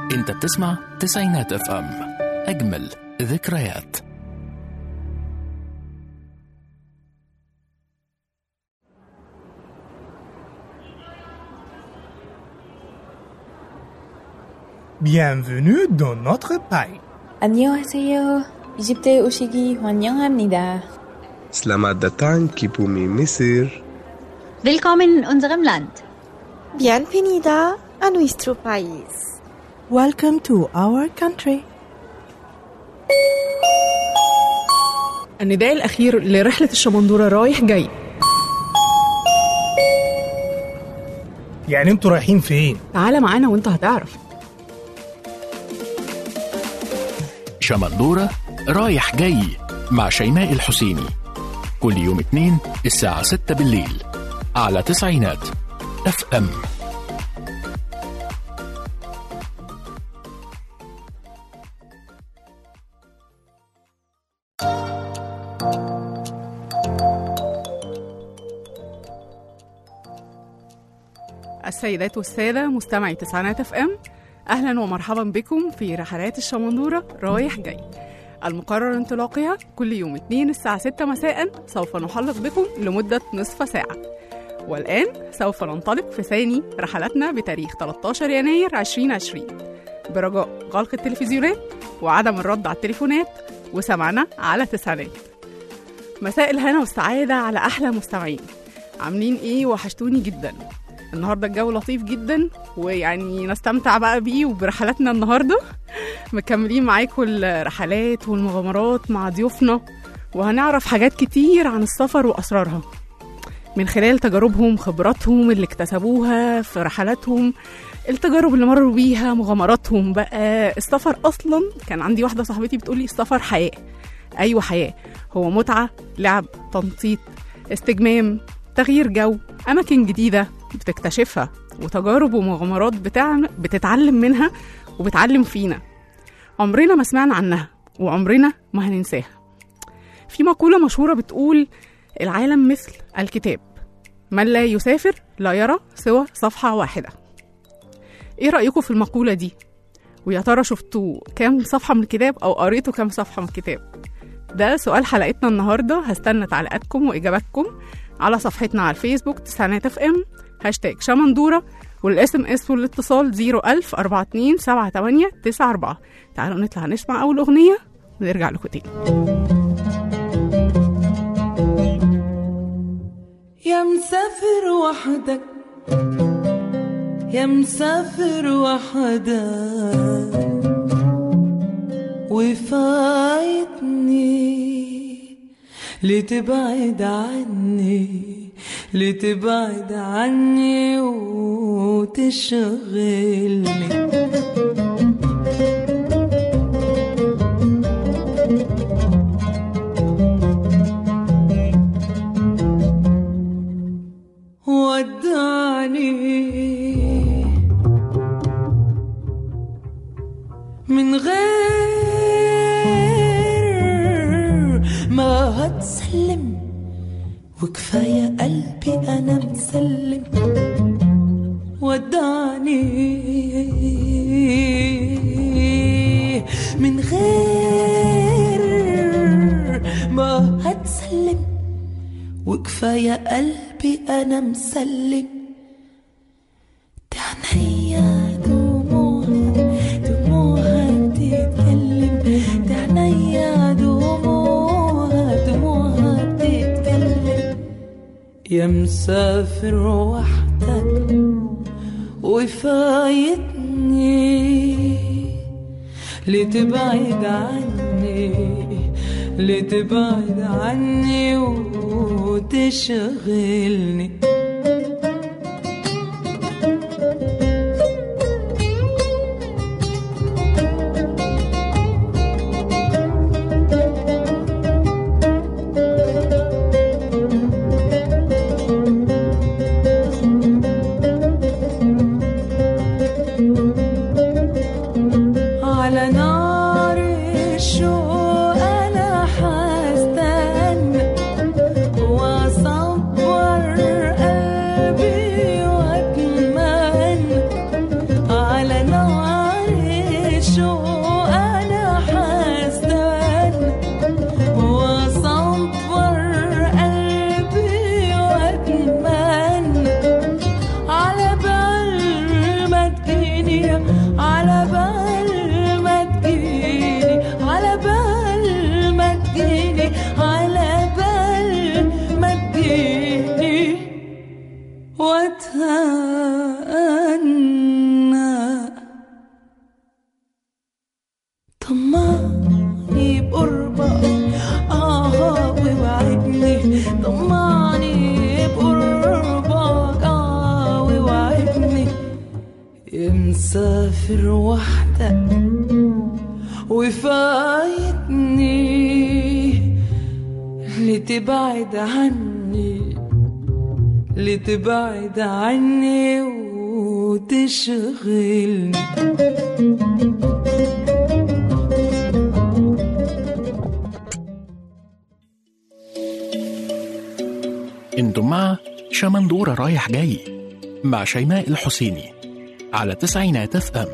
انت بتسمع تسعينات اف ام اجمل ذكريات Bienvenue dans notre pays. 안녕하세요. 이집트에 오시기 환영합니다. Selamat datang ke bumi Mesir. Willkommen in unserem Land. Bienvenida a nuestro país. Welcome to our country. النداء الأخير لرحلة الشمندورة رايح جاي يعني انتوا رايحين فين؟ تعال معانا وانت هتعرف شمندورة رايح جاي مع شيماء الحسيني كل يوم اثنين الساعة 6 بالليل على تسعينات اف ام السيدات والسادة مستمعي تسعينات اف ام أهلا ومرحبا بكم في رحلات الشمندورة رايح جاي المقرر انطلاقها كل يوم اثنين الساعة 6 مساء سوف نحلق بكم لمدة نصف ساعة والآن سوف ننطلق في ثاني رحلاتنا بتاريخ 13 يناير 2020 برجاء غلق التلفزيونات وعدم الرد على التليفونات وسمعنا على تسعينات مساء الهنا والسعادة على أحلى مستمعين عاملين إيه وحشتوني جدا النهاردة الجو لطيف جدا ويعني نستمتع بقى بيه وبرحلاتنا النهاردة مكملين معاكم الرحلات والمغامرات مع ضيوفنا وهنعرف حاجات كتير عن السفر وأسرارها من خلال تجاربهم خبراتهم اللي اكتسبوها في رحلاتهم التجارب اللي مروا بيها مغامراتهم بقى السفر أصلا كان عندي واحدة صاحبتي بتقولي السفر حياة أيوة حياة هو متعة لعب تنطيط استجمام تغيير جو أماكن جديدة بتكتشفها وتجارب ومغامرات بتعمل بتتعلم منها وبتعلم فينا عمرنا ما سمعنا عنها وعمرنا ما هننساها في مقولة مشهورة بتقول العالم مثل الكتاب من لا يسافر لا يرى سوى صفحة واحدة ايه رأيكم في المقولة دي؟ ويا ترى شفتوا كام صفحة من الكتاب أو قريتوا كام صفحة من الكتاب؟ ده سؤال حلقتنا النهاردة هستنى تعليقاتكم وإجاباتكم على صفحتنا على الفيسبوك تسعينات اف ام هاشتاج شمندورة والاس ام اس والاتصال 01000 42 78 94 تعالوا نطلع نسمع أول أغنية ونرجع لكم تاني يا مسافر وحدك يا مسافر وحدك وفايتني لتبعد عني لتبعد عني وتشغلني ودعني من غير ما هتسلم وكفاية قلبي أنا مسلم ودعني من غير ما هتسلم وكفاية قلبي أنا مسلم تعنيا دموعها دموعها بتتكلم تعنيا دموعها دموعها بتتكلم يا مسافر وحدك وفايتني لتبعد عني لتبعد عني وتشغلني على نار الشوق انا حستنى واصبر يا مسافر وحدك وفايتني لتبعد عني لتبعد عني وتشغلني انتم مع شمندورة رايح جاي مع شيماء الحسيني على تسعينات اف ام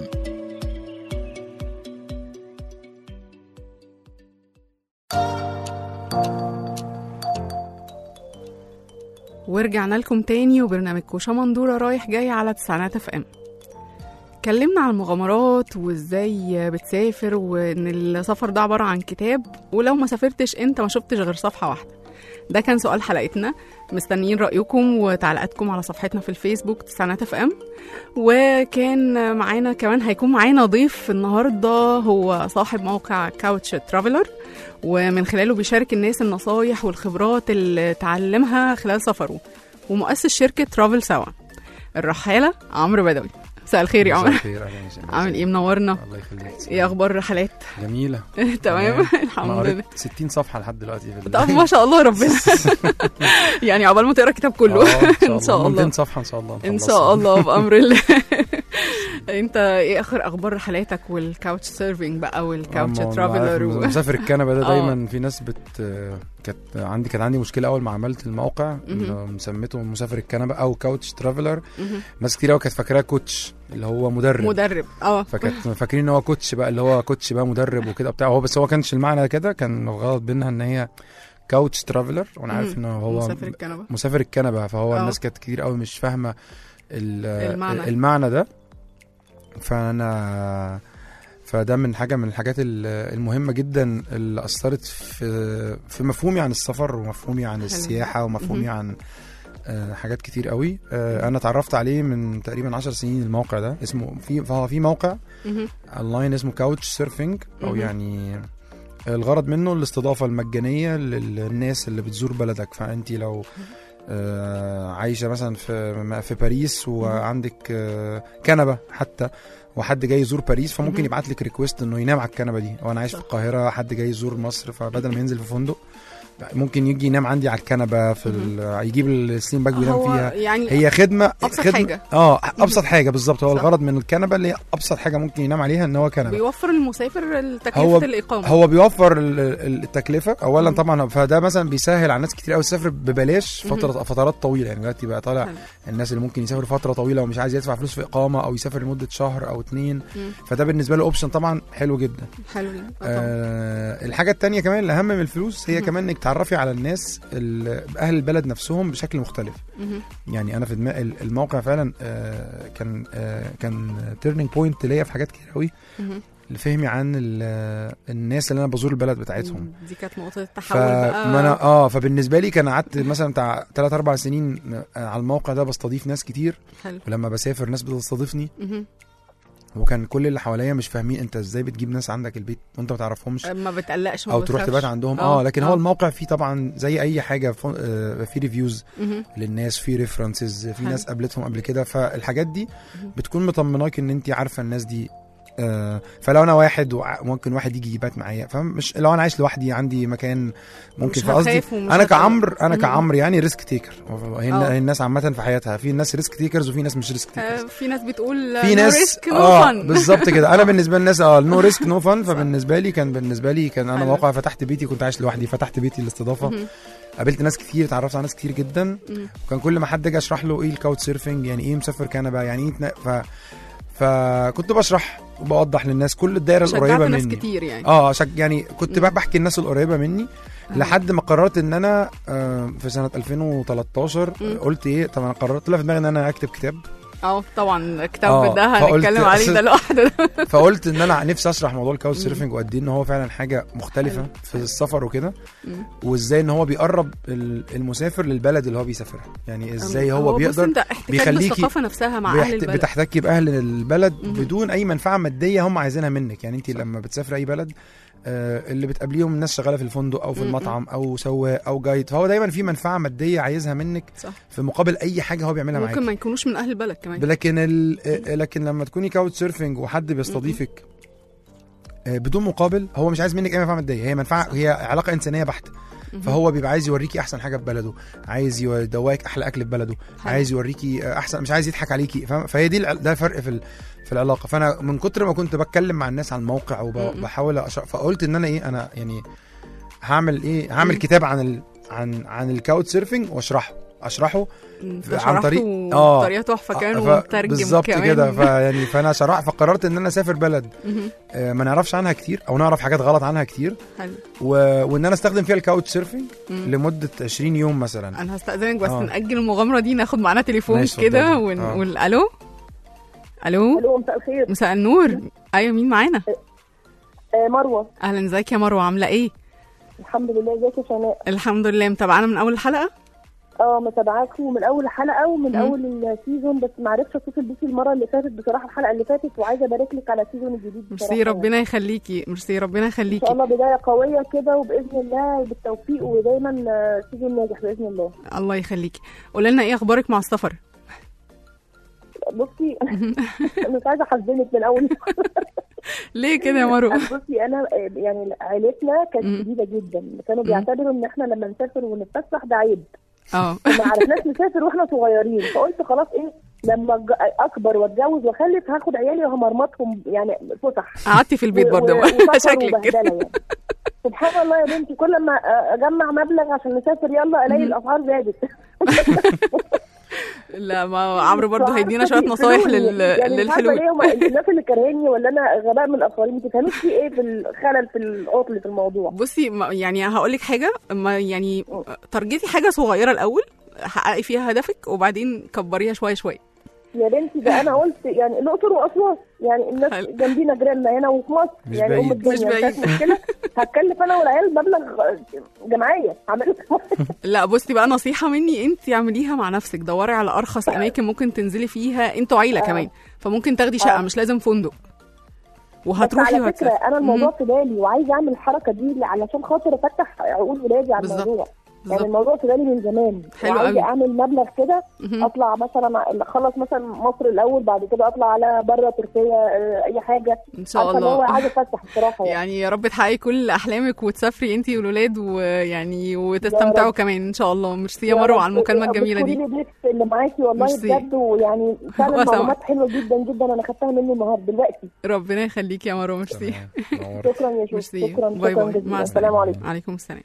ورجعنا لكم تاني وبرنامجكم شمندورة رايح جاي على تسعينات اف ام اتكلمنا عن المغامرات وازاي بتسافر وان السفر ده عبارة عن كتاب ولو ما سافرتش انت ما شفتش غير صفحة واحدة ده كان سؤال حلقتنا مستنيين رأيكم وتعليقاتكم على صفحتنا في الفيسبوك تسعينات اف ام وكان معانا كمان هيكون معانا ضيف النهارده هو صاحب موقع كاوتش ترافلر ومن خلاله بيشارك الناس النصايح والخبرات اللي اتعلمها خلال سفره ومؤسس شركة ترافل سوا الرحالة عمرو بدوي مساء الخير يا مساء عمرو الخير اهلا وسهلا عامل ايه منورنا الله يخليك ايه اخبار الرحلات جميله تمام أنا الحمد لله قريت 60 صفحه لحد دلوقتي في ال- طب ما شاء الله ربنا يعني عقبال ما تقرا الكتاب كله آه، ان شاء هم الله 200 صفحه ان شاء الله ان نخلصها. شاء الله بامر الله انت ايه اخر اخبار رحلاتك والكاوتش سيرفينج بقى والكاوتش أما ترافلر عارف و... مسافر الكنبه ده آه. دايما في ناس بت كانت عندي كان عندي مشكله اول ما عملت الموقع مهم. اللي مسميته مسافر الكنبه او كاوتش ترافلر مهم. ناس كتير قوي كانت فاكراه كوتش اللي هو مدرب مدرب اه فكانت فاكرين ان هو كوتش بقى اللي هو كوتش بقى مدرب وكده بتاع هو بس هو كانش المعنى كده كان غلط بينها ان هي كاوتش ترافلر وانا عارف ان هو مسافر الكنبه مسافر الكنبه فهو آه. الناس كانت كتير قوي مش فاهمه ال- المعنى. المعنى ده فانا فده من حاجه من الحاجات ال- المهمه جدا اللي اثرت في في مفهومي عن السفر ومفهومي عن السياحه ومفهومي مهم. عن آه، حاجات كتير قوي آه، انا اتعرفت عليه من تقريبا 10 سنين الموقع ده اسمه في فهو في موقع مهم. اونلاين اسمه كاوتش سيرفينج او مهم. يعني الغرض منه الاستضافه المجانيه للناس اللي بتزور بلدك فانت لو آه، عايشه مثلا في في باريس وعندك آه، كنبه حتى وحد جاي يزور باريس فممكن مهم. يبعت لك ريكويست انه ينام على الكنبه دي وانا عايش في صح. القاهره حد جاي يزور مصر فبدل ما ينزل في فندق ممكن يجي ينام عندي على الكنبه في ال- يجيب السليم باج وينام هو فيها يعني هي خدمه أبسط خدمة حاجة. اه ابسط حاجه بالظبط هو صح. الغرض من الكنبه اللي هي ابسط حاجه ممكن ينام عليها ان هو كنبه بيوفر المسافر تكلفه هو- الاقامه هو بيوفر ال- ال- التكلفه اولا مم. طبعا فده مثلا بيسهل على ناس كتير قوي تسافر ببلاش مهم. فتره فترات طويله يعني دلوقتي بقى طالع حلو. الناس اللي ممكن يسافر فتره طويله ومش عايز يدفع فلوس في اقامه او يسافر لمده شهر او اتنين مم. فده بالنسبه له اوبشن طبعا حلو جدا حلو جدا. آه طبعاً. آه الحاجه التانية كمان الاهم من الفلوس هي مهم. كمان انك تعرفي على الناس ال- اهل البلد نفسهم بشكل مختلف مهم. يعني انا في دماغي الموقع فعلا آه كان آه كان تيرنينج بوينت ليا في حاجات كتير قوي مهم. لفهمي عن ال- الناس اللي انا بزور البلد بتاعتهم دي كانت نقطه ف التحول بقى ما انا اه فبالنسبه لي كان قعدت مثلا بتاع 3 4 سنين على الموقع ده بستضيف ناس كتير حلو ولما بسافر ناس بتستضيفني مهم. وكان كل اللي حواليا مش فاهمين انت ازاي بتجيب ناس عندك البيت وانت ما تعرفهمش ما بتقلقش ما او تروح بتخافش. تبات عندهم اه لكن هو آه. الموقع فيه طبعا زي اي حاجه فن- آه، في ريفيوز مهم. للناس في ريفرنسز في حلو. ناس قابلتهم قبل كده فالحاجات دي مهم. بتكون مطمناك ان انت عارفه الناس دي آه، فلو انا واحد وع- ممكن واحد يجي يبات معايا فمش لو انا عايش لوحدي عندي مكان ممكن مش فقصدي هخاف ومش انا هت- كعمر انا مم. كعمر يعني ريسك تيكر هي آه. هي الناس عامه في حياتها في ناس ريسك تيكرز وفي ناس مش ريسك تيكرز آه، في ناس بتقول في ناس ريسك نو اه فن بالظبط كده انا بالنسبه للناس اه نو ريسك نو فن فبالنسبه لي كان بالنسبه لي كان انا حلو. موقع فتحت بيتي كنت عايش لوحدي فتحت بيتي الاستضافه قابلت ناس كتير اتعرفت على ناس كتير جدا وكان كل ما حد اجي اشرح له ايه الكاوت سيرفنج يعني ايه مسافر كنبه يعني ايه تنا- ف فكنت بشرح وبوضح للناس كل الدايره شجعت القريبه ناس مني كتير يعني اه شك يعني كنت مم. بقى بحكي الناس القريبه مني آه. لحد ما قررت ان انا آه، في سنه 2013 مم. قلت ايه طب انا قررت طلع في دماغي ان انا اكتب كتاب اه طبعا الكتاب آه، ده فقلت هنتكلم عليه ده أصل- لوحده فقلت ان انا نفسي اشرح موضوع الكاوتش مم. سيرفنج وقد ايه ان هو فعلا حاجه مختلفه حلو. في السفر وكده مم. وازاي ان هو بيقرب ال- المسافر للبلد اللي هو بيسافرها يعني ازاي هو, بص بيقدر انت احتكاك بيخليكي بالثقافه نفسها مع اهل بيحت... البلد بتحتكي باهل البلد مهم. بدون اي منفعه ماديه هم عايزينها منك يعني انت لما بتسافر اي بلد آه، اللي بتقابليهم ناس شغاله في الفندق او في م-م. المطعم او سواق او جايد فهو دايما في منفعه ماديه عايزها منك صح في مقابل اي حاجه هو بيعملها معاك ممكن ما يكونوش من اهل البلد كمان لكن ال... آه، لكن لما تكوني كاوتش سيرفنج وحد بيستضيفك آه، بدون مقابل هو مش عايز منك اي منفعه ماديه هي منفعه هي علاقه انسانيه بحته فهو بيبقى عايز يوريكي احسن حاجه في بلده عايز يدوقك احلى اكل في بلده حلو. عايز يوريكي آه، احسن مش عايز يضحك عليكي فاهم فهي دي الع- ده الفرق في ال... في العلاقه فانا من كتر ما كنت بتكلم مع الناس عن الموقع م-م. وبحاول أش... فقلت ان انا ايه انا يعني هعمل ايه هعمل كتاب عن ال... عن عن الكاوتش سيرفنج واشرحه اشرحه انت عن طريق- شرحته آه. بطريقه تحفه كمان ف- ومترجم بالظبط كمان كده فيعني فانا شرح فقررت ان انا اسافر بلد مهم. آه، ما نعرفش عنها كتير او نعرف حاجات غلط عنها كتير حلو و... وان انا استخدم فيها الكاوتش سيرفنج مم. لمده 20 يوم مثلا انا هستأذنك بس آه. نأجل المغامرة دي ناخد معانا تليفون ماشي، كده اتفضلي. ون... آه. ون... الو الو الو مساء الخير مساء النور ايوه مين معانا آه مروه اهلا ازيك يا مروه عامله ايه الحمد لله ازيك يا شيماء الحمد لله متابعانا من اول الحلقه اه متابعاكم من اول حلقه ومن مم. اول السيزون بس ما عرفتش اتصل بيكي المره اللي فاتت بصراحه الحلقه اللي فاتت وعايزه ابارك لك على السيزون الجديد بصراحه ميرسي ربنا يخليكي ميرسي ربنا ان شاء يخليكي الله بدايه قويه كده وباذن الله بالتوفيق ودايما آه، سيزون ناجح باذن الله الله يخليكي قولي لنا ايه اخبارك مع السفر بصي مش عايزه احزنك من اول ليه كده يا مروه بصي انا آه، يعني عيلتنا كانت مم. جديده جدا كانوا مم. بيعتبروا ان احنا لما نسافر ونتفسح ده عيب اه ما عرفناش نسافر واحنا صغيرين فقلت خلاص ايه لما أج- اكبر واتجوز واخلف هاخد عيالي وهمرمطهم يعني فسح قعدتي في البيت و- برضه و- وسفر شكلك كده وبهدلة يعني. سبحان الله يا بنتي كل ما اجمع مبلغ عشان نسافر يلا الاقي مم. الاسعار زادت لا ما عمرو برضه فعارفة هيدينا شويه نصايح تقفلوني. لل... يعني مش عارفه للحلول ليه هم الناس اللي كارهيني ولا انا غباء من الاخرين ما تفهموش في ايه في الخلل في العطل في الموضوع بصي ما- يعني هقول لك حاجه ما يعني ترجتي حاجه صغيره الاول حققي فيها هدفك وبعدين كبريها شويه شويه يا بنتي ده انا قلت يعني الاقصر واسوان يعني الناس حلو. جنبينا جيراننا هنا وفي مصر مش يعني ام بعيد. مش الدنيا بعيد. مش مشكله هتكلف انا والعيال مبلغ جمعيه هعمل لا بصي بقى نصيحة مني انت اعمليها مع نفسك دوري على ارخص اماكن ممكن تنزلي فيها انتوا عيلة آه. كمان فممكن تاخدي شقة آه. مش لازم فندق بس وهتروحي على فكره وهتسافري انا الموضوع مهم. في بالي وعايزه اعمل الحركه دي علشان خاطر افتح عقول ولادي على بالظبط. الموضوع يعني بالظبط الموضوع في بالي من زمان حلو وعايزه قوي. اعمل مبلغ كده مهم. اطلع مثلا اخلص مثلا مصر الاول بعد كده اطلع على بره تركيا آه، اي حاجه ان شاء عارفة اللي هو الله عايزه اتفسح بصراحه يعني يعني يا رب تحققي كل احلامك وتسافري انت والولاد ويعني وتستمتعوا رب. كمان ان شاء الله ميرسي يا مروه على المكالمة الجميلة دي بتشكري لي ضيف اللي معاكي والله ميرسي. بجد ويعني فعلا وسامع. معلومات حلوه جدا جدا انا خدتها منه النهارده دلوقتي ربنا يخليكي يا مروه ميرسي تمام. نورت. شكرا يا شوف ميرسي شكرا باي شكرا باي جزيلا مع السلام السلامة عليكم عليكم السلام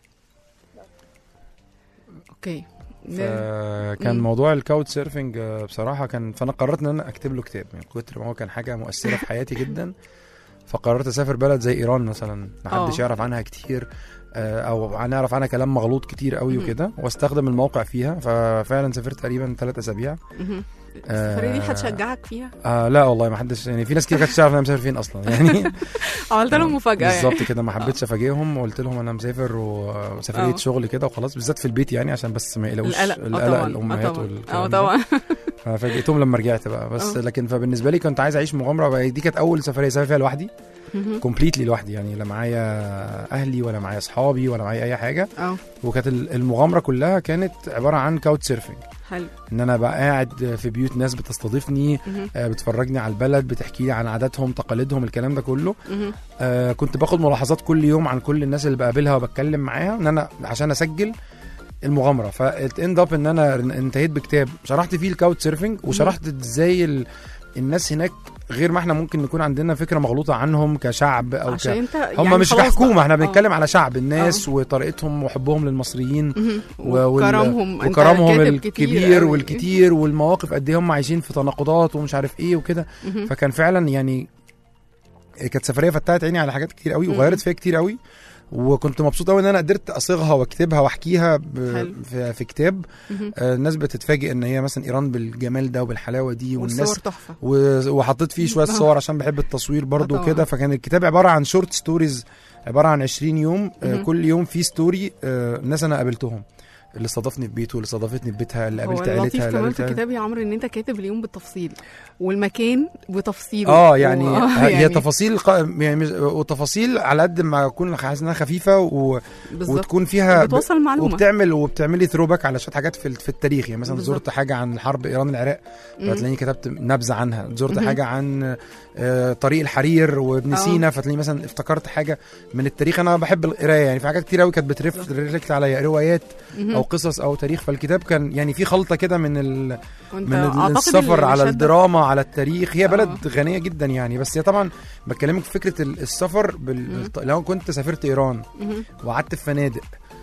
اوكي كان مم. موضوع الكاوتش سيرفنج آه، بصراحه كان فانا قررت ان انا اكتب له كتاب من كتر ما هو كان حاجه مؤثره في حياتي جدا فقررت اسافر بلد زي ايران مثلا محدش آه. يعرف عنها كتير آه، او نعرف عنها كلام مغلوط كتير قوي مم. وكده واستخدم الموقع فيها ففعلا سافرت تقريبا ثلاث اسابيع مهم. آه. السفرية دي هتشجعك فيها آه لا والله ما حدش يعني في ناس كتير كانت تعرف انا مسافر فين اصلا يعني عملت لهم مفاجأة يعني بالظبط كده ما حبيتش افاجئهم وقلت لهم انا مسافر وسفريه آه. شغل كده وخلاص بالذات في البيت يعني عشان بس ما يقلقوش القلق آه القلق طبعاً. الامهات اه طبعا والكلام اه ده. طبعا ففاجئتهم لما رجعت بقى بس آه. لكن فبالنسبه لي كنت عايز اعيش مغامره بقى دي كانت اول سفريه اسافر فيها لوحدي مهم. كومبليتلي لوحدي يعني لا معايا اهلي ولا معايا اصحابي ولا معايا اي حاجه اه وكانت ال- المغامره كلها كانت عباره عن كاوتش سيرفنج حلو ان انا بقى قاعد في بيوت ناس بتستضيفني مهم. آه، بتفرجني على البلد بتحكي لي عن عاداتهم تقاليدهم الكلام ده كله مهم. آه كنت باخد ملاحظات كل يوم عن كل الناس اللي بقابلها وبتكلم معاها ان انا عشان اسجل المغامره فاند اب ان انا انتهيت بكتاب شرحت فيه الكاوتش سيرفنج وشرحت ازاي ال... الناس هناك غير ما احنا ممكن نكون عندنا فكره مغلوطه عنهم كشعب او عشان ك... انت هم يعني مش خلاص كحكومه بقى. احنا آه. بنتكلم على شعب الناس وطريقتهم وحبهم للمصريين مهم. و- وال- وكرمهم أنت وكرمهم كاتب الكبير قوي. والكتير والمواقف قد ايه هم عايشين في تناقضات ومش عارف ايه وكده مهم. فكان فعلا يعني كانت سفريه فتحت عيني على حاجات كتير قوي وغيرت فيها كتير قوي وكنت مبسوط قوي ان انا قدرت اصيغها واكتبها واحكيها ب... حلو. في, في كتاب مهم. آه، الناس بتتفاجئ ان هي مثلا ايران بالجمال ده وبالحلاوه دي والصور والناس تحفة و... وحطيت فيه شويه آه. صور عشان بحب التصوير برضو طبعا. وكده فكان الكتاب عباره عن شورت ستوريز عباره عن 20 يوم آه، مهم. كل يوم فيه ستوري آه، ناس انا قابلتهم اللي استضافني في بيته اللي استضافتني في بيتها اللي هو قابلت اللطيف عيلتها اللي كمان في قابلت الكتاب يا عمرو ان انت كاتب اليوم بالتفصيل والمكان بتفصيله اه يعني و- هي تفاصيل ق... يعني مش- وتفاصيل على قد ما اكون حاسس انها خفيفه و... بالظبط. وتكون فيها بتوصل المعلومة. وبتعمل وبتعملي ثرو باك على شويه حاجات في, ال- في التاريخ يعني مثلا بالظبط. زرت حاجه عن حرب ايران العراق مم. فتلاقيني كتبت نبذه عنها زرت مهم. حاجه عن آه، طريق الحرير وابن آه. سينا فتلاقيني مثلا افتكرت حاجه من التاريخ انا بحب القرايه يعني في حاجات كتير قوي كانت بترفلكت عليا روايات مهم. او قصص او تاريخ فالكتاب كان يعني في خلطه كده من ال... وانت من أعتقد السفر اللي على شدك- الدراما على التاريخ هي بلد آه. غنيه جدا يعني بس هي طبعا بكلمك في فكره ال- السفر بال... لو كنت سافرت ايران مهم. وقعدت في فنادق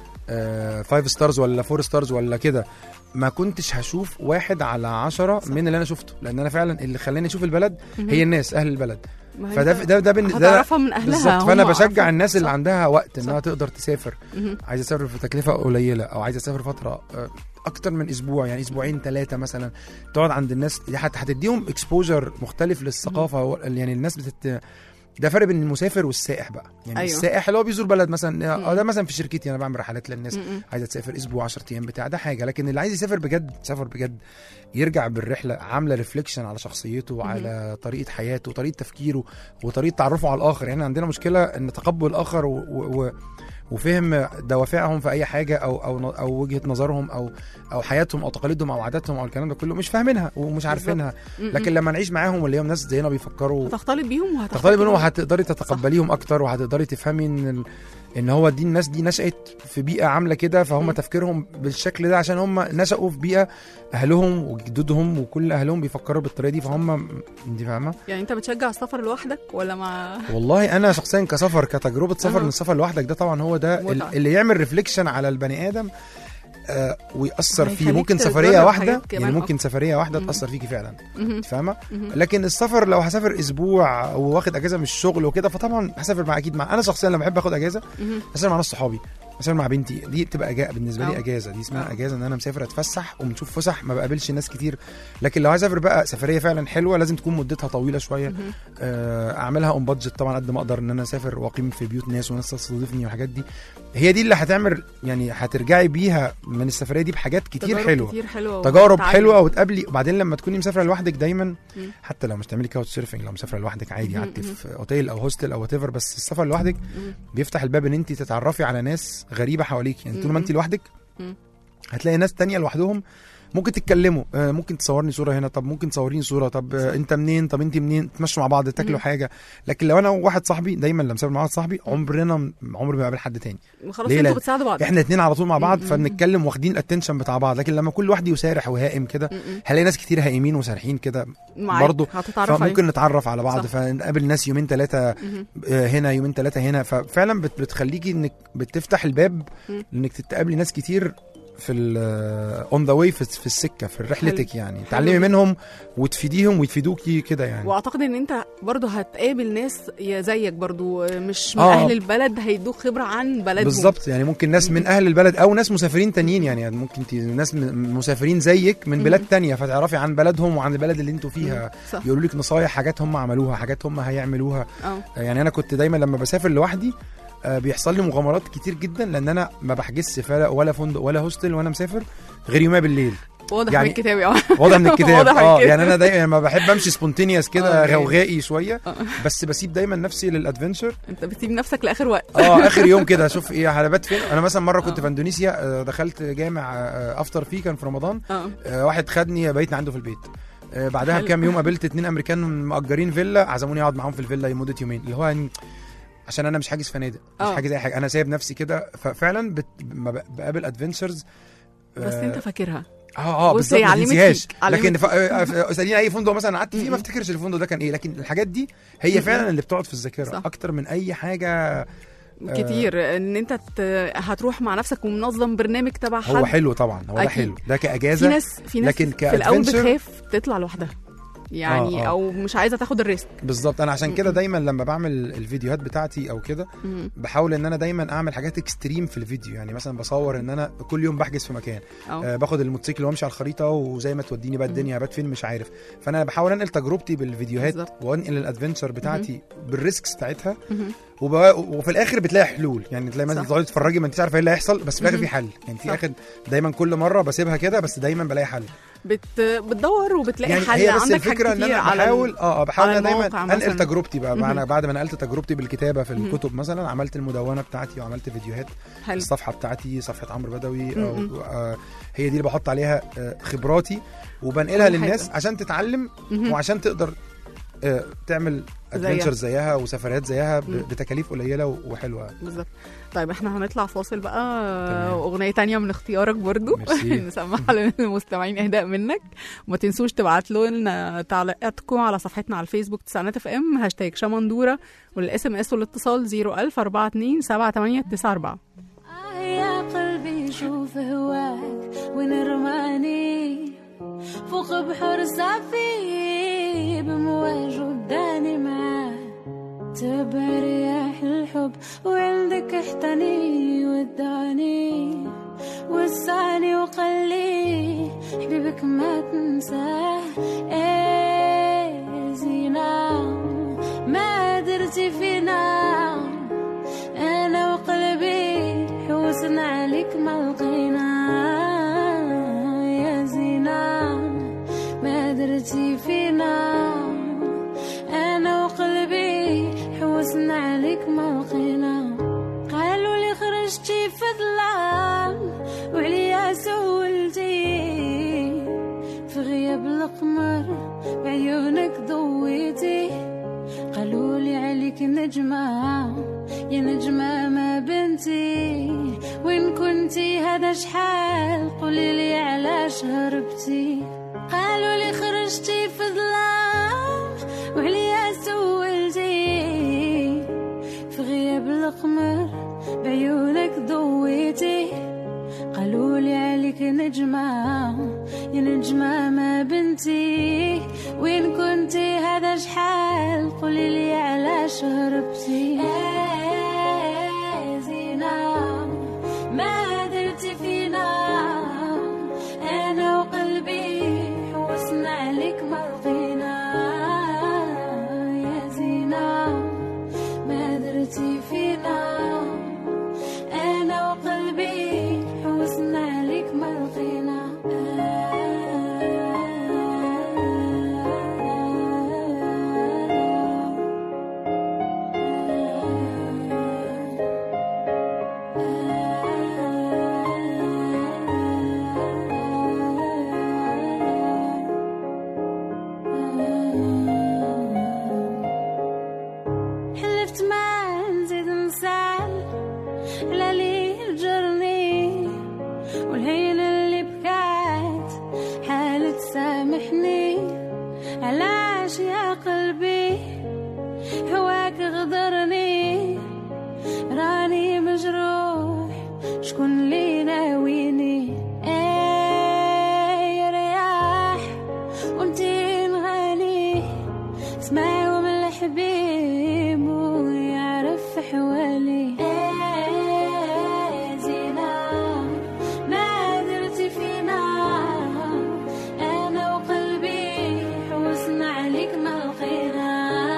فايف ستارز ولا فور ستارز ولا كده ما كنتش هشوف واحد على عشرة من اللي انا شفته لان انا فعلا اللي خلاني اشوف البلد مهم. هي الناس اهل البلد ما هي فده انت ده ده بالن- ده هتعرفها من أهلها، بالظبط هم فانا عارفين. بشجع الناس اللي صح. عندها وقت انها تقدر تسافر مهم. عايزه تسافر في تكلفه قليله او عايزه تسافر فتره آه، اكتر من اسبوع يعني اسبوعين ثلاثه مثلا تقعد عند الناس دي حت- هتديهم اكسبوجر مختلف للثقافه و- يعني الناس بتت ده فرق بين المسافر والسائح بقى يعني أيوة. أيوة. السائح اللي هو بيزور بلد مثلا مم. اه ده مثلا في شركتي انا بعمل رحلات للناس مم. عايزه تسافر اسبوع 10 ايام بتاع ده حاجه لكن اللي عايز يسافر بجد سافر بجد يرجع بالرحله عامله ريفليكشن على شخصيته وعلى طريقه حياته وطريقه تفكيره وطريقه تعرفه على الاخر يعني عندنا مشكله ان تقبل الاخر و... و... و... وفهم دوافعهم في اي حاجه او او او وجهه نظرهم او او حياتهم او تقاليدهم او عاداتهم او الكلام ده كله مش فاهمينها ومش عارفينها م-م. لكن لما نعيش معاهم واللي هم ناس زينا بيفكروا هتختلط بيهم وهتحتك تختلطي بينهم بيهم. وهتقدري تتقبليهم اكتر وهتقدري تفهمي ان ال... ان هو دي الناس دي نشأت في بيئه عامله كده فهم تفكيرهم بالشكل ده عشان هم نشأوا في بيئه اهلهم وجدودهم وكل اهلهم بيفكروا بالطريقه دي فهم انت فاهمه يعني انت بتشجع السفر لوحدك ولا مع والله انا شخصيا كسفر كتجربه سفر أها. من السفر لوحدك ده طبعا هو ده ال- متعة. اللي يعمل ريفليكشن على البني ادم آه ويأثر فيه هيخليك ممكن تجرب سفريه واحده حاجات كمان يعني ممكن أكتر. سفريه واحده مم. تأثر فيكي فعلا مهم. أنت فاهمه مهم. لكن السفر لو هسافر اسبوع واخد اجازه من الشغل وكده فطبعا هسافر مع اكيد مع انا شخصيا لما بحب اخد اجازه مهم. هسافر مع ناس صحابي هسافر مع بنتي دي بتبقى أجا... بالنسبه لي أه. اجازه دي اسمها أه. اجازه ان انا مسافر اتفسح وبنشوف فسح ما بقابلش ناس كتير لكن لو عايز اسافر بقى سفريه فعلا حلوه لازم تكون مدتها طويله شويه مهم. آه، اعملها اون بادجت طبعا قد ما اقدر ان انا اسافر واقيم في بيوت ناس وناس تستضيفني والحاجات دي هي دي اللي هتعمل يعني هترجعي بيها من السفريه دي بحاجات كتير تجارب حلوه كتير حلوه تجارب وهتتعلم. حلوه وتقابلي وبعدين لما تكوني مسافره لوحدك دايما مم. حتى لو مش تعملي كاوتش سيرفنج لو مسافره لوحدك عادي مهم، قعدتي مهم. في اوتيل او هوستل او وات بس السفر لوحدك مم. بيفتح الباب ان انت تتعرفي على ناس غريبه حواليك يعني طول ما مم. انت لوحدك مم. هتلاقي ناس تانية لوحدهم ممكن تتكلموا آه، ممكن تصورني صوره هنا طب ممكن تصوريني صوره طب آه، انت منين طب انت منين تمشوا مع بعض تاكلوا مم. حاجه لكن لو انا وواحد صاحبي دايما لما مسافر مع واحد صاحبي عمرنا م- عمري ما بقابل حد تاني خلاص ليه؟ انتوا لأن بتساعدوا بعض احنا اتنين على طول مع بعض مم. فبنتكلم واخدين الاتنشن بتاع بعض لكن لما كل واحد يسارح وهائم كده مم. هلاقي ناس كتير هائمين وسارحين كده معاك. برضه هتتعرف فممكن نتعرف على بعض صح. فنقابل ناس يومين ثلاثه مهم. هنا يومين ثلاثه هنا ففعلا بت- بتخليكي انك بتفتح الباب مم. انك تتقابلي ناس كتير في اون ذا واي في السكه في رحلتك يعني تعلمي منهم وتفيديهم ويفيدوكي كده يعني واعتقد ان انت برضو هتقابل ناس يا زيك برضو مش من آه. اهل البلد هيدوك خبره عن بلدهم بالظبط يعني ممكن ناس من اهل البلد او ناس مسافرين تانيين يعني ممكن ت- ناس م- مسافرين زيك من بلاد تانية فتعرفي عن بلدهم وعن البلد اللي انتوا فيها صح يقولوا لك نصايح حاجات هم عملوها حاجات هم هيعملوها اه يعني انا كنت دايما لما بسافر لوحدي آه، بيحصل لي مغامرات كتير جدا لان انا ما بحجزش فلا- ولا فندق ولا هوستل وانا مسافر غير يومها بالليل واضح يعني- من الكتاب يا عمر. واضح من الكتاب واضح من اه الكتاب. يعني انا دايما ما بحب امشي سبونتينيوس آه، كده أوكي. غوغائي شويه آه. بس بسيب دايما نفسي للادفنشر انت بتسيب نفسك لاخر وقت اه اخر يوم كده اشوف ايه هلبات فين انا مثلا مره كنت آه. في اندونيسيا آه، دخلت جامع آه، افطر فيه كان في رمضان اه آه، واحد خدني بيتنا عنده في البيت آه، بعدها حلو. بكام يوم قابلت اتنين امريكان مأجرين فيلا عزموني اقعد معاهم في الفيلا لمده يومين اللي هو يعني عشان انا مش حاجز فنادق مش آه. حاجز اي حاجه انا سايب نفسي كده ففعلا بت... ما ب- بقابل ادفنتشرز بس انت فاكرها اه اه بص، بالظبط هي ما علمت تنسيهاش فيك، علمت لكن ف... آه، ف- اساليني اي فندق مثلا قعدت فيه م-م. ما افتكرش الفندق ده كان ايه لكن الحاجات دي هي فعلا اللي بتقعد في الذاكره صح. اكتر من اي حاجه كتير ان انت ت... هتروح مع نفسك ومنظم برنامج تبع حد هو حلو طبعا هو ده أكيد. حلو ده في كاجازه ناس في ناس لكن في الاول كadventure- بتخاف تطلع لوحدها يعني آه، آه. او مش عايزه تاخد الريسك بالظبط انا عشان كده م-م. دايما لما بعمل الفيديوهات بتاعتي او كده مم. بحاول ان انا دايما اعمل حاجات اكستريم في الفيديو يعني مثلا بصور ان انا كل يوم بحجز في مكان أو. آه باخد الموتوسيكل وامشي على الخريطه وزي ما توديني بقى الدنيا هبات فين مش عارف فانا بحاول انقل تجربتي بالفيديوهات بالظبط. وانقل الادفنتشر بتاعتي بالريسكس بتاعتها مهم. وب... وفي الاخر بتلاقي حلول يعني تلاقي مثلا صح. تقعدي تتفرجي ما انتش عارفه ايه اللي هيحصل بس في الاخر مهم. في حل يعني في صح. الاخر دايما كل مره بسيبها كده بس دايما بلاقي حل بت... بتدور وبتلاقي يعني حل هي بس عندك الفكره حاجات ان كتير انا على ال- بحاول اه آه، بحاول على أنا دايما الموقع انقل مثلاً. تجربتي بقى مهم. انا بعد ما نقلت تجربتي بالكتابه في مهم. الكتب مثلا عملت المدونه بتاعتي وعملت فيديوهات حلو الصفحه بتاعتي صفحه عمرو بدوي مم. أو آه هي دي اللي بحط عليها آه خبراتي وبنقلها كل للناس حاجة. عشان تتعلم مهم. وعشان تقدر آه تعمل زيها. ادفنتشر زيها وسفريات زيها ب- مم. بتكاليف قليله و- وحلوه بالظبط طيب احنا هنطلع فاصل بقى تمام. اغنيه تانية من اختيارك برضو ميرسي. نسمعها للمستمعين اهداء منك وما تنسوش تبعتوا لنا تعليقاتكم على صفحتنا على الفيسبوك تسعينات اف ام هاشتاج شمندوره والاس ام اس والاتصال 01000 42 7894 يا قلبي شوف هواك ونرماني فوق بحر صافي بمواج وداني معاه تبع رياح الحب وعندك احتني وداني وسعني وقلي حبيبك ما تنساه ايه زينة ما درتي فينا انا وقلبي حوسنا عليك ما لقينا يا زينة ما درتي فينا انا وقلبي حوسنا عليك ما لقينا قالوا لي خرجتي في ظلام وعليا سولتي في غياب القمر بعيونك ضويتي قالوا لي عليك نجمة يا نجمة ما بنتي وين كنتي هذا شحال قولي لي علاش هربتي قالوا لي خرجتي في ظلام وعليا سولتي في غياب القمر بعيونك ضويتي قالوا لي عليك نجمة يا نجمة ما بنتي وين كنتي هذا شحال قولي لي علاش هربتي إيه زينة ما درتي فينا انا وقلبي حوسنا عليك ما لقينا يا زينة ما درتي فينا انا وقلبي حوسنا عليك ما لقينا حلفت ما نزيد نسال على لي جرني والهين اللي بكات حالة سامحني علاش يا قلبي هواك غدرني راني مجروح شكون لي ناويني ايه يا رياح وانتي نغني اسمعوا من الحبيب ويعرف حوالي إيه زينة ما درتي فينا انا وقلبي حوسنا عليك ما لقينا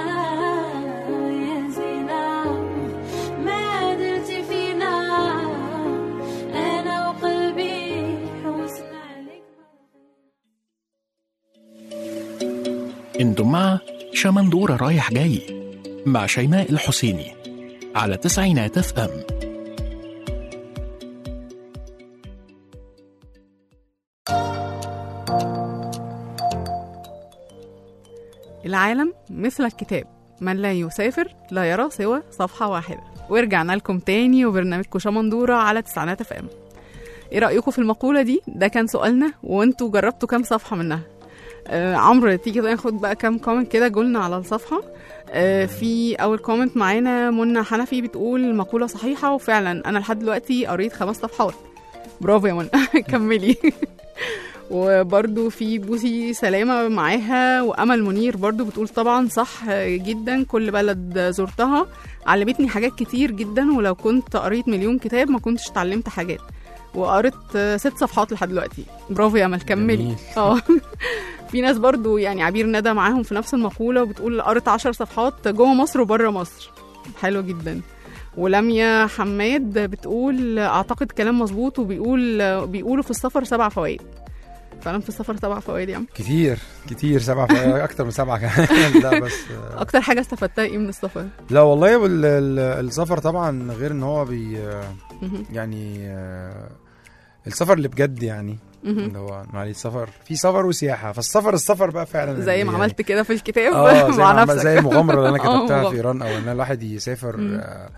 يا زينة ما درتي فينا انا وقلبي حوسنا عليك انتم مع شمندورة رايح جاي مع شيماء الحسيني على تسعينات اف ام العالم مثل الكتاب من لا يسافر لا يرى سوى صفحة واحدة ورجعنا لكم تاني وبرنامجكم شمندورة على تسعينات اف ام ايه رأيكم في المقولة دي؟ ده كان سؤالنا وانتوا جربتوا كام صفحة منها؟ آه عمرو تيجي ناخد بقى كام كومنت كده قلنا على الصفحة آه في أول كومنت معانا منى حنفي بتقول المقولة صحيحة وفعلا أنا لحد دلوقتي قريت خمس صفحات برافو يا منى كملي وبرضو في بوسي سلامة معاها وأمل منير برضو بتقول طبعا صح جدا كل بلد زرتها علمتني حاجات كتير جدا ولو كنت قريت مليون كتاب ما كنتش اتعلمت حاجات وقريت ست صفحات لحد دلوقتي برافو يا امل كملي جميل. اه في ناس برضو يعني عبير ندى معاهم في نفس المقولة وبتقول قريت عشر صفحات جوه مصر وبره مصر حلو جدا ولميا حماد بتقول اعتقد كلام مظبوط وبيقول بيقولوا في السفر سبع فوائد فعلا في السفر سبع فوائد يا عم كتير كتير سبعة ف- اكتر من سبعة كمان لا بس آه، اكتر حاجه استفدتها ايه من السفر لا والله وال- ال- السفر طبعا غير ان هو بي مهم. يعني آه، السفر اللي بجد يعني مهم. اللي هو معلش سفر في سفر وسياحه فالسفر السفر بقى فعلا زي ما اللي- عملت كده في الكتاب اه زي, مع ما عمل- نفسك زي المغامره اللي انا آه، كتبتها مغامرة. في ايران او ان الواحد يسافر مم. آه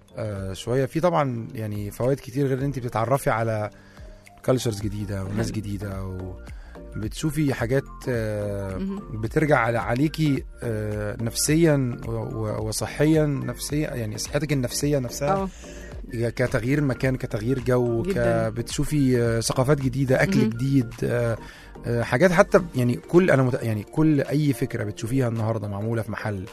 آه شويه في طبعا يعني فوائد كتير غير ان انت بتتعرفي على كالتشرز جديده وناس حلو. جديده و بتشوفي حاجات آه مهم. بترجع على عليكي آه نفسيا و- و- وصحيا نفسيا يعني صحتك النفسيه نفسها اه كتغيير مكان كتغيير جو جداً. ك... بتشوفي آه، ثقافات جديده اكل مهم. جديد آه، آه، حاجات حتى يعني كل انا مت... يعني كل اي فكره بتشوفيها النهارده معموله في محل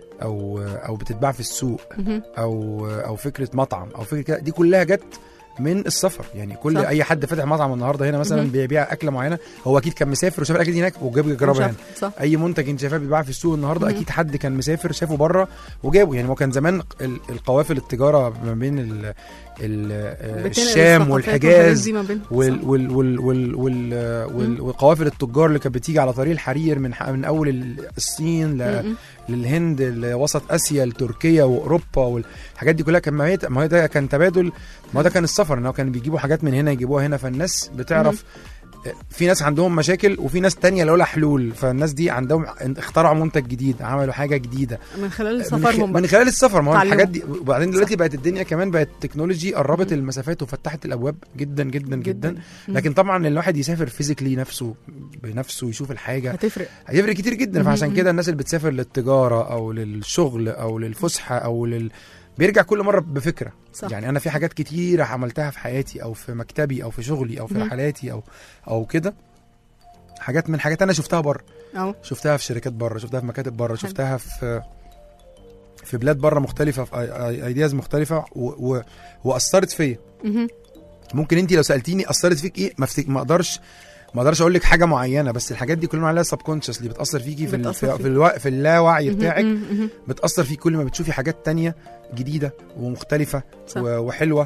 او او بتتباع في السوق مهم. او او فكره مطعم او فكره كده، دي كلها جت من السفر يعني كل صح. صح. اي حد فاتح مطعم النهارده هنا مثلا مهم. بيبيع اكله معينه هو اكيد كان مسافر وشاف الاكل دي هناك وجاب يجربها هنا وشاف- صح اي منتج انت شايفاه بيتباع في السوق النهارده مهم. اكيد حد كان مسافر شافه بره وجابه يعني هو كان زمان ال- القوافل التجاره ما بين ال ال بتنقل الشام الثقافات والحاجات والحجاز دي ما بين وال صح. وال وال وال وال وال وقوافل التجار اللي كانت بتيجي على طريق الحرير من ح- من اول ال- الصين ل- م-م. للهند لوسط اسيا لتركيا واوروبا والحاجات دي كلها كان ما هي ما هي ده كان تبادل ما هو ده كان السفر ان هو كان بيجيبوا حاجات من هنا يجيبوها هنا فالناس بتعرف في ناس عندهم مشاكل وفي ناس تانية لقوا لها حلول فالناس دي عندهم اخترعوا منتج جديد عملوا حاجه جديده من خلال من, السفر خ... هم من خلال السفر ما هو اتعلموا. الحاجات دي وبعدين دلوقتي بقت الدنيا كمان بقت تكنولوجي قربت المسافات وفتحت الابواب جدا جدا جدا, جدا. مم. لكن طبعا الواحد يسافر فيزيكلي نفسه بنفسه يشوف الحاجه هتفرق هيفرق كتير جدا مم. فعشان كده الناس اللي بتسافر للتجاره او للشغل او للفسحه او لل بيرجع كل مره بفكره صح. يعني انا في حاجات كتيره عملتها في حياتي او في مكتبي او في شغلي او في مم. رحلاتي او او كده حاجات من حاجات انا شفتها بره اهو شفتها في شركات بره شفتها في مكاتب بره شفتها في في بلاد بره مختلفه في ايدياز مختلفه و... و... واثرت فيا مهم. ممكن انت لو سالتيني اثرت فيك ايه ما افتك... ما اقدرش ما اقدرش اقول لك حاجه معينه بس الحاجات دي كلها عليها سب كونشسلي بتاثر فيكي في ال... بتأثر في, فيك. في, الو... في اللاوعي مهم. بتاعك مهم. مهم. بتاثر فيك كل ما بتشوفي حاجات تانية جديده ومختلفه صح. و... وحلوه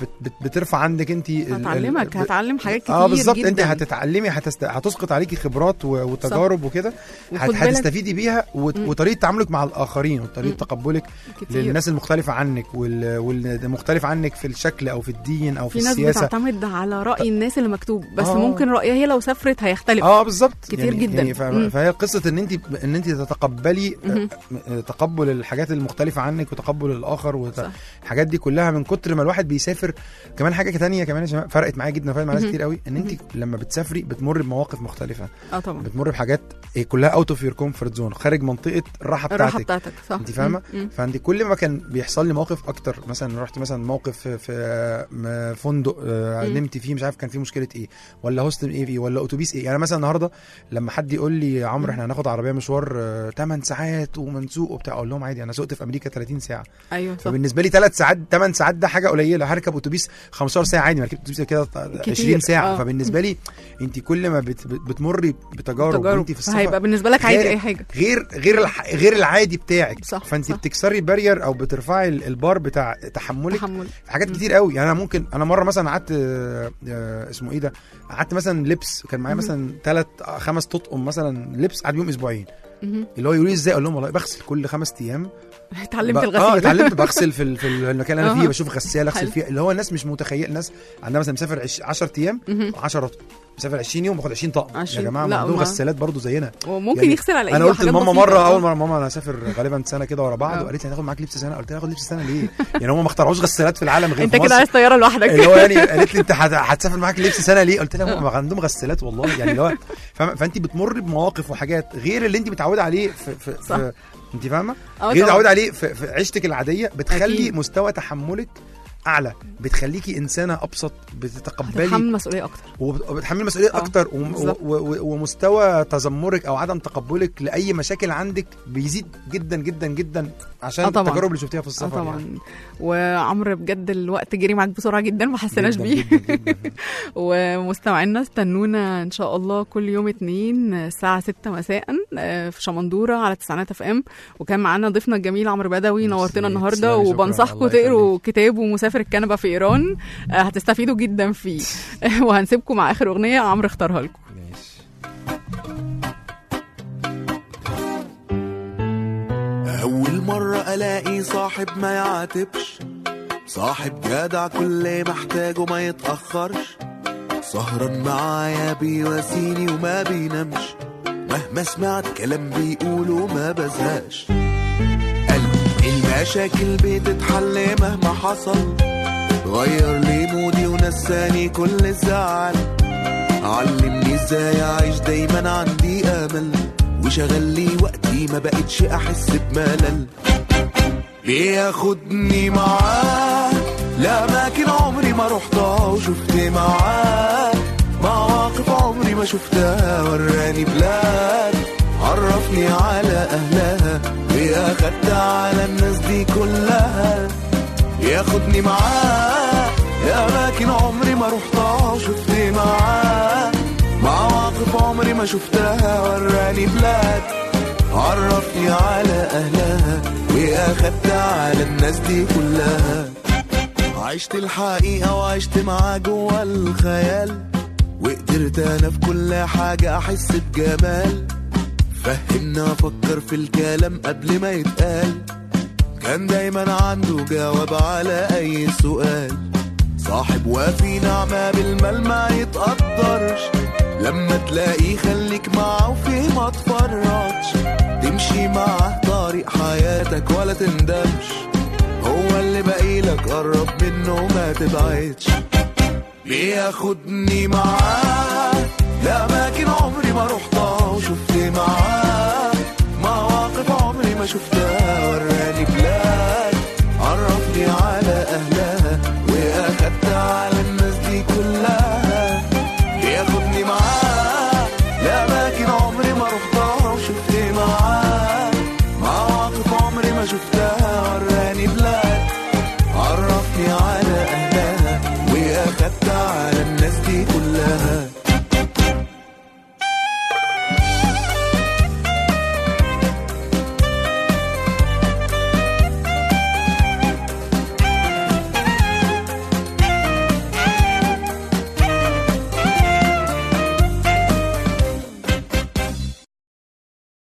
فبترفع عندك انت ال- ال- هتعلمك ب- هتعلم حاجات كتير اه بالظبط انت جداً. هتتعلمي هتست... هتسقط عليكي خبرات و... وتجارب وكده وخد هت... بالك- هتستفيدي بيها وت... مم. وطريقه تعاملك مع الاخرين وطريقه مم. تقبلك كتير. للناس المختلفه عنك وال... والمختلف عنك في الشكل او في الدين او في, في ناس السياسه بتعتمد على راي الناس اللي مكتوب بس آه. ممكن رايها هي لو سافرت هيختلف اه بالظبط كتير يعني جدا. يعني ف... مم. فهي قصه ان انت ان انت تتقبلي مهم. آه، تقبل الحاجات المختلفه عنك وتقبل الاخر وت... صح. الحاجات دي كلها من كتر ما الواحد بيسافر كمان حاجه تانية كمان يا جماعه فرقت معايا جدا فرقت مع ناس مهم. كتير قوي ان انت لما بتسافري بتمر بمواقف مختلفه اه طبعا بتمر بحاجات إيه كلها اوت اوف يور كومفورت زون خارج منطقه الراحه الراحه بتاعتك بتاعتك صح انت فاهمه مم. مم. فانت كل ما كان بيحصل لي مواقف اكتر مثلا رحت مثلا موقف في, في م- فندق آه، مم. نمت فيه مش عارف كان فيه مشكله ايه ولا هوستل ايه فيه ولا اتوبيس ايه يعني مثلا النهارده لما حد يقول لي يا عمرو احنا هناخد عربيه مشوار 8 ساعات ومنسوق وبتاع اقول لهم عادي انا سوقت في امريكا 30 ساعه ايوه صح فبالنسبه لي 3 ساعات 8 ساعات ده حاجه قليله هركب اتوبيس 15 ساعه عادي ما ركبت اتوبيس كده 20 ساعه آه. فبالنسبه لي انت كل ما بت بتمري بتجارب تجارب وانت في السفر هيبقى بالنسبه لك عادي غير- اي حاجه غير غير الح... غير العادي بتاعك صح، فانت صح. بتكسري البارير او بترفعي ال- البار بتاع تحملك تحمل في حاجات كتير قوي يعني انا ممكن انا مره مثلا قعدت آه، آه، اسمه ايه ده قعدت مثلا لبس كان معايا مهم. مثلا ثلاث خمس تطقم مثلا لبس قعد يوم اسبوعين مهم. اللي هو يقولوا لي ازاي اقول لهم والله بغسل كل خمس ايام اتعلمت ب- الغسيل اه اتعلمت بغسل في ال- في المكان اللي انا أها. فيه بشوف غساله اغسل حلو. فيها اللي هو الناس مش متخيل الناس عندها مثلا مسافر 10 ايام مهم. 10 مسافر 20 يوم باخد 20 طقم يا 20 جماعه لا، ما عندهم ما- غسالات برضو زينا وممكن يعني يغسل على انا ايده قلت حاجات لماما بسيطة. مره آه. اول مره ماما انا هسافر غالبا سنه كده ورا بعض آه. وقالت لي هتاخد معاك لبس سنه قلت لها هاخد لبس سنه ليه يعني هم ما اخترعوش غسالات في العالم غير انت في كده مصر. عايز طياره لوحدك اللي هو يعني قالت لي انت هت- هتسافر معاك لبس سنه ليه قلت لها ما عندهم غسالات والله يعني اللي هو فاهمة؟ فانت بتمر بمواقف وحاجات غير اللي انت متعوده عليه في, في, صح. في انت فاهمه اه غير طبعا. متعوده عليه في, في عيشتك العاديه بتخلي أكيد. مستوى تحملك اعلى بتخليكي انسانه ابسط بتتقبلي هتتحمل مسؤوليه اكتر وبت- وبتحمل مسؤوليه اه، اكتر وم- بالظبط. و- و- ومستوى تذمرك او عدم تقبلك لاي مشاكل عندك بيزيد جدا جدا جدا عشان آه طبعاً. التجارب اللي شفتيها في اه السفر طبعا يعني. وعمرو بجد الوقت جري معاك بسرعه جدا ما حسيناش جداً بيه جداً جداً. ومستمعينا استنونا ان شاء الله كل يوم اتنين الساعه 6 مساء آه، في شمندوره على تسعينات اف ام وكان معانا ضيفنا الجميل عمرو بدوي نورتنا النهارده تسلمي، شكراً. وبنصحكم الله تقروا كتابه مسافر الكنبه في ايران آه، هتستفيدوا جدا فيه وهنسيبكم مع اخر اغنيه عمرو اختارها لكم أول مرة ألاقي صاحب ما يعاتبش صاحب جدع كل محتاجه ما يتأخرش سهران معايا بيواسيني وما بينامش مهما سمعت كلام بيقوله ما بزهقش قلبي المشاكل بتتحل مهما حصل غير لي مودي ونساني كل الزعل علمني ازاي اعيش دايما عندي امل وشغل لي وقتي ما بقتش احس بملل بياخدني معاه لأماكن عمري ما رحتها وشفت معاه مواقف عمري ما شفتها وراني بلاد عرفني على أهلها وأخدت على الناس دي كلها ياخدني معاه لأماكن عمري ما رحتها وشفت معاه مواقف عمري ما شفتها وراني بلاد عرفني على أهلها وأخدت على الناس دي كلها عشت الحقيقة وعشت معاه جوا الخيال وقدرت أنا في كل حاجة أحس بجمال فهمنا أفكر في الكلام قبل ما يتقال كان دايما عنده جواب على أي سؤال صاحب وفي نعمة بالمال ما يتقدرش لما تلاقيه خليك معاه وفيه ما تفرطش تمشي معاه طريق حياتك ولا تندمش هو اللي باقيلك قرب منه ما تبعدش بياخدني معاه لأماكن عمري ما رحتها وشفت معاه مواقف عمري ما شفتها